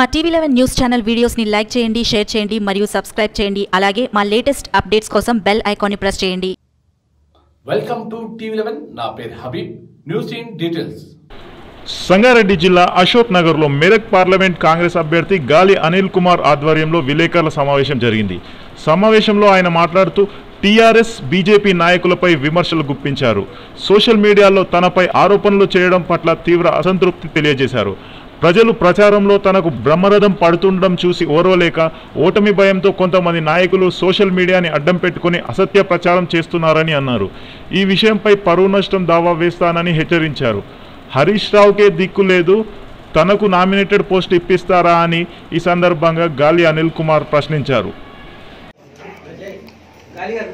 మా TV eleven news channel వీడియోస్ని like చేయండి షేర్ చేయండి మరియు సబ్స్క్రైబ్ చేయండి అలాగే మా లేటెస్ట్ అప్డేట్స్ కోసం బెల్ ఐకాన్ని ప్రెస్ చేయండి వెల్కమ్ టు టీవీ లెవెన్ నా పేరు Habib news in details Sangareddy జిల్లా అశోక్ నగర్లో మెదక్ పార్లమెంట్ కాంగ్రెస్ అభ్యర్థి గాలి అనిల్ కుమార్ ఆధ్వర్యంలో విలేకరుల సమావేశం జరిగింది సమావేశంలో ఆయన మాట్లాడుతూ టీఆర్ఎస్ బీజేపీ నాయకులపై విమర్శలు గుప్పించారు సోషల్ మీడియాలో తనపై ఆరోపణలు చేయడం పట్ల తీవ్ర అసంతృప్తి తెలియజేశారు ప్రజలు ప్రచారంలో తనకు బ్రహ్మరథం పడుతుండడం చూసి ఓర్వలేక ఓటమి భయంతో కొంతమంది నాయకులు సోషల్ మీడియాని అడ్డం పెట్టుకుని అసత్య ప్రచారం చేస్తున్నారని అన్నారు ఈ విషయంపై పరువు నష్టం దావా వేస్తానని హెచ్చరించారు హరీష్ రావుకే దిక్కు లేదు తనకు నామినేటెడ్ పోస్ట్ ఇప్పిస్తారా అని ఈ సందర్భంగా గాలి అనిల్ కుమార్ ప్రశ్నించారు గాలి గారు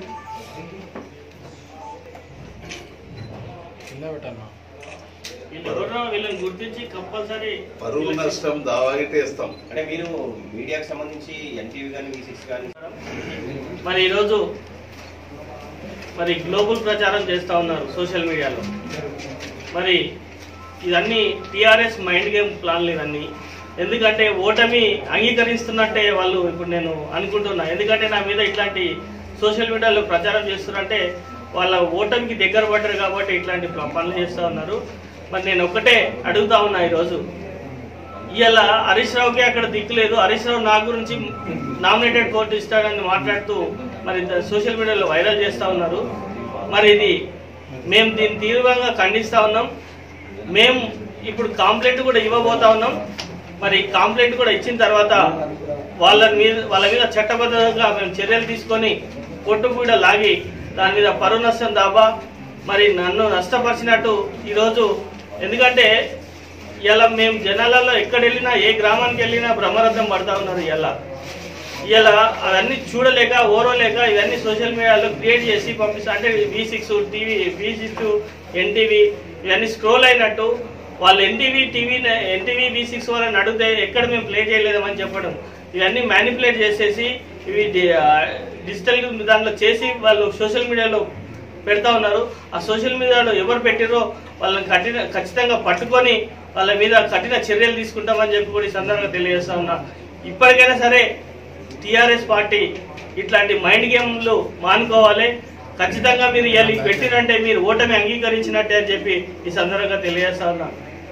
వీళ్ళు ఎవరో వీళ్ళని గుర్తించి కంపల్సరీ పరువు నష్టం దావాగిటేస్తాం అంటే మీరు మీడియాకి సంబంధించి ఎన్టీవీ కానీ వి సిక్స్ కానీ మరి ఈరోజు మరి గ్లోబల్ ప్రచారం చేస్తూ ఉన్నారు సోషల్ మీడియాలో మరి ఇవన్నీ టీఆర్ఎస్ మైండ్ గేమ్ ప్లాన్లు ఇవన్నీ ఎందుకంటే ఓటమి అంగీకరిస్తున్నట్టే వాళ్ళు ఇప్పుడు నేను అనుకుంటున్నా ఎందుకంటే నా మీద ఇట్లాంటి సోషల్ మీడియాలో ప్రచారం చేస్తున్నారంటే వాళ్ళ ఓటమికి దగ్గర పడ్డారు కాబట్టి ఇట్లాంటి ప- పనులు చేస్తూ ఉన్నారు మరి నేను ఒక్కటే అడుగుతా ఉన్నా ఈరోజు ఇవాళ హరీష్ రావుకి అక్కడ దిక్కు లేదు హరీష్ రావు నా గురించి నామినేటెడ్ కోర్టు ఇస్తాడని మాట్లాడుతూ మరి ద- సోషల్ మీడియాలో వైరల్ చేస్తా ఉన్నారు మరి ఇది మేము దీన్ని తీవ్రంగా ఖండిస్తా ఉన్నాం మేము ఇప్పుడు కాంప్లైంట్ కూడా ఇవ్వబోతా ఉన్నాం మరి కాంప్లైంట్ కూడా ఇచ్చిన తర్వాత వాళ్ళ మీద వాళ్ళ మీద చట్టబద్ధంగా మేము చర్యలు తీసుకొని కొట్టు కూడా లాగి దాని మీద పరువు నష్టం దాబా మరి నన్ను నష్టపరిచినట్టు ఈరోజు ఎందుకంటే ఇలా మేము జనాలలో ఎక్కడ వెళ్ళినా ఏ గ్రామానికి వెళ్ళినా బ్రహ్మరథం పడతా ఉన్నారు ఇలా ఇలా అవన్నీ చూడలేక ఓరవలేక ఇవన్నీ సోషల్ మీడియాలో క్రియేట్ చేసి పంపిస్తా అంటే V six TV V six NTV ఇవన్నీ స్క్రోల్ అయినట్టు వాళ్ళు NTV TV NTV V six వాళ్ళని అడిగితే ఎక్కడ మేము ప్లే చేయలేదని చెప్పడం ఇవన్నీ మ్యానిపులేట్ చేసేసి ఇవి డి- ఆ, డిజిటల్ దాంట్లో చేసి వాళ్ళు సోషల్ మీడియాలో పెడతా ఉన్నారు ఆ సోషల్ మీడియాలో ఎవరు పెట్టిరో వాళ్ళని కఠిన ఖచ్చితంగా పట్టుకొని వాళ్ళ మీద కఠిన చర్యలు తీసుకుంటామని చెప్పి కూడా ఈ సందర్భంగా తెలియజేస్తా ఉన్నా ఇప్పటికైనా సరే టిఆర్ఎస్ పార్టీ ఇట్లాంటి మైండ్ గేమ్లు మానుకోవాలి ఖచ్చితంగా మీరు ఇవాళ ఇది పెట్టినంటే మీరు ఓటమి అంగీకరించినట్టే అని చెప్పి ఈ సందర్భంగా తెలియజేస్తా ఉన్నా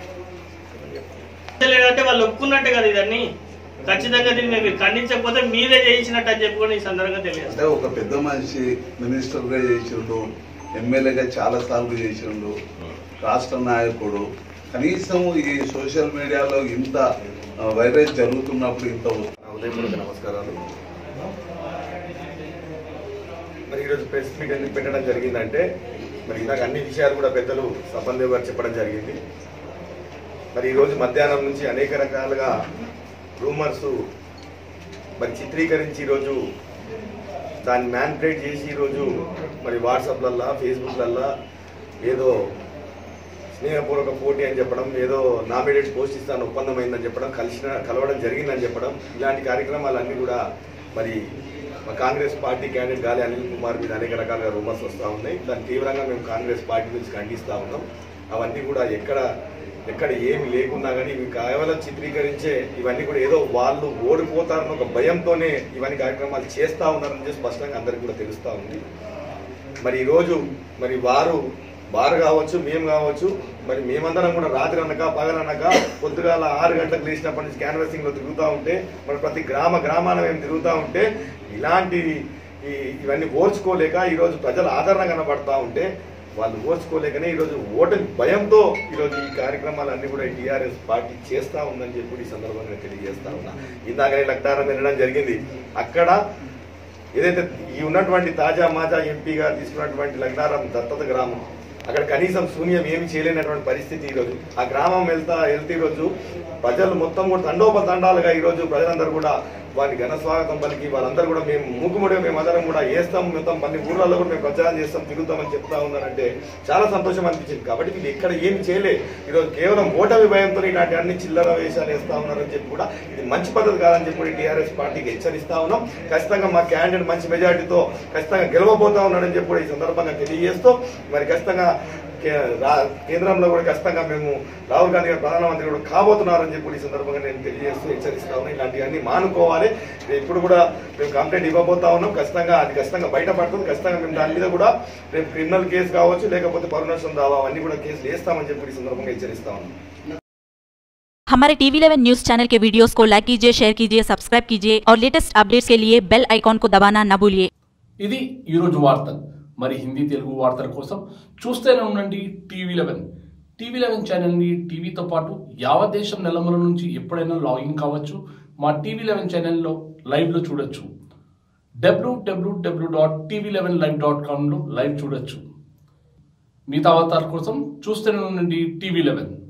లేదంటే వాళ్ళు ఒప్పుకున్నట్టే కదా ఇదన్నీ ఖచ్చితంగా దీన్ని మీరు ఖండించకపోతే మీరే చేయించినట్టు అని చెప్పి కూడా ఈ సందర్భంగా తెలియజేస్తాను అంటే ఒక పెద్ద మనిషి మినిస్టర్ గా చేసిండు ఎమ్మెల్యేగా చాలా సార్లు చేసిండు రాష్ట్ర నాయకుడు కనీసం ఈ సోషల్ మీడియాలో ఇంత ఆ, వైరస్ జరుగుతున్నప్పుడు ఇంత ఉదయపూర్వక నమస్కారాలు మరి ఈరోజు ప్రెస్ మీట్ ఎందుకు పెట్టడం జరిగిందంటే మరి ఇందాక అన్ని విషయాలు కూడా పెద్దలు సంబంధం గారు చెప్పడం జరిగింది మరి ఈరోజు మధ్యాహ్నం నుంచి అనేక రకాలుగా రూమర్స్ మరి చిత్రీకరించి ఈరోజు దాన్ని మ్యాన్పులేట్ చేసి ఈరోజు మరి వాట్సాప్లల్లా ఫేస్బుక్లల్లా ఏదో స్నేహపూర్వక పోటీ అని చెప్పడం ఏదో నామినేటెడ్ పోస్ట్ ఇస్తాను ఒప్పందం అయిందని చెప్పడం కలిసిన కలవడం జరిగిందని చెప్పడం ఇలాంటి కార్యక్రమాలన్నీ కూడా మరి మా కాంగ్రెస్ పార్టీ క్యాండిడేట్ గాలి అనిల్ కుమార్ మీద అనేక రకాలుగా రూమర్స్ వస్తూ ఉన్నాయి దాన్ని తీవ్రంగా మేము కాంగ్రెస్ పార్టీ నుంచి ఖండిస్తూ ఉన్నాం అవన్నీ కూడా ఎక్కడ ఎక్కడ ఏమి లేకున్నా కానీ ఇవి కేవలం చిత్రీకరించే ఇవన్నీ కూడా ఏదో వాళ్ళు ఓడిపోతారన్న ఒక భయంతోనే ఇవన్నీ కార్యక్రమాలు చేస్తూ ఉన్నారని చెప్పి స్పష్టంగా అందరికీ కూడా తెలుస్తూ ఉంది మరి ఈరోజు మరి వారు వారు కావచ్చు మేము కావచ్చు మరి మేమందరం కూడా రాత్రి అనక పగలనక పొద్దుగాల ఆరు గంటలకు లేచినప్పటి నుంచి క్యాన్వాసింగ్ లో తిరుగుతూ ఉంటే మరి ప్రతి గ్రామ గ్రామాన మేము తిరుగుతూ ఉంటే ఇలాంటి ఈ ఇవన్నీ ఓర్చుకోలేక ఈరోజు ప్రజల ఆదరణ కనబడతా ఉంటే వాళ్ళు ఓర్చుకోలేకనే ఈరోజు ఓటమి భయంతో ఈరోజు ఈ కార్యక్రమాలన్నీ కూడా టీఆర్ఎస్ పార్టీ చేస్తా ఉందని చెప్పి ఈ సందర్భంగా తెలియజేస్తా ఉన్నా ఇందాకనే లక్టారం వెళ్ళడం జరిగింది అక్కడ ఏదైతే ఈ ఉన్నటువంటి తాజా మాజా ఎంపీగా తీసుకున్నటువంటి లగ్నారం దత్తత గ్రామం అక్కడ కనీసం శూన్యం ఏమి చేయలేనటువంటి పరిస్థితి ఈరోజు ఆ గ్రామం వెళ్తా వెళ్తే ఈరోజు ప్రజలు మొత్తం కూడా తండోపతండాలుగా ఈరోజు ప్రజలందరూ కూడా వారికి ఘన స్వాగతం పలికి వాళ్ళందరూ కూడా మేము మూకుముడిగా మేము అందరం కూడా వేస్తాం మొత్తం పన్ని ఊర్లలో కూడా మేము ప్రచారం చేస్తాం తిరుగుతామని చెప్తా ఉన్నారంటే చాలా సంతోషం అనిపించింది కాబట్టి వీళ్ళు ఎక్కడ ఏమి చేయలే ఈరోజు కేవలం ఓటమి భయంతో ఇలాంటి అన్ని చిల్లర వేషాలు వేస్తా ఉన్నారని చెప్పి కూడా ఇది మంచి పద్ధతి కాదని చెప్పి టీఆర్ఎస్ పార్టీకి హెచ్చరిస్తా ఉన్నాం ఖచ్చితంగా మా క్యాండిడేట్ మంచి మెజార్టీతో ఖచ్చితంగా గెలవబోతా ఉన్నాడని చెప్పి కూడా ఈ సందర్భంగా తెలియజేస్తూ మరి ఖచ్చితంగా కే- రా- కేంద్రంలో కూడా ఖచ్చితంగా మేము రాహుల్ గాంధీ గారు ప్రధానమంత్రి కూడా కాబోతున్నారని చెప్పి కూడా ఈ సందర్భంగా నేను తెలియజేస్తూ హెచ్చరిస్తా ఉన్నాను ఇలాంటివన్నీ మానుకోవాలి ఇప్పుడు కూడా మేము కంప్లైంట్ ఇవ్వబోతా ఉన్నాం ఖచ్చితంగా అది ఖచ్చితంగా బయటపడుతుంది ఖచ్చితంగా మేము దాని మీద కూడా రేపు క్రిమినల్ కేసు కావచ్చు లేకపోతే పరునష్టం దావా అవన్నీ కూడా కేసులు వేస్తామని చెప్పి ఈ సందర్భంగా హెచ్చరిస్తా ఉన్నాం हमारे टीवी 11 न्यूज चैनल के वीडियोस को लाइक कीजिए शेयर कीजिए सब्सक्राइब कीजिए और लेटेस्ट अपडेट्स के लिए बेल आइकॉन को दबाना न भूलिए ఇది ఈరోజు వార్తలు మరి హిందీ తెలుగు వార్తల కోసం చూస్తూనే ఉండండి టీవీ లెవెన్ టీవీ లెవెన్ ఛానల్ని టీవీతో పాటు యావత్ దేశం నెలమల నుంచి ఎప్పుడైనా లాగిన్ కావచ్చు మా టీవీ లెవెన్ ఛానల్లో లైవ్లో చూడొచ్చు W W W dot TV eleven live dot కామ్లో లైవ్ చూడొచ్చు మిగతా అవతార్ కోసం చూస్తూనే ఉండండి టీవీ లెవెన్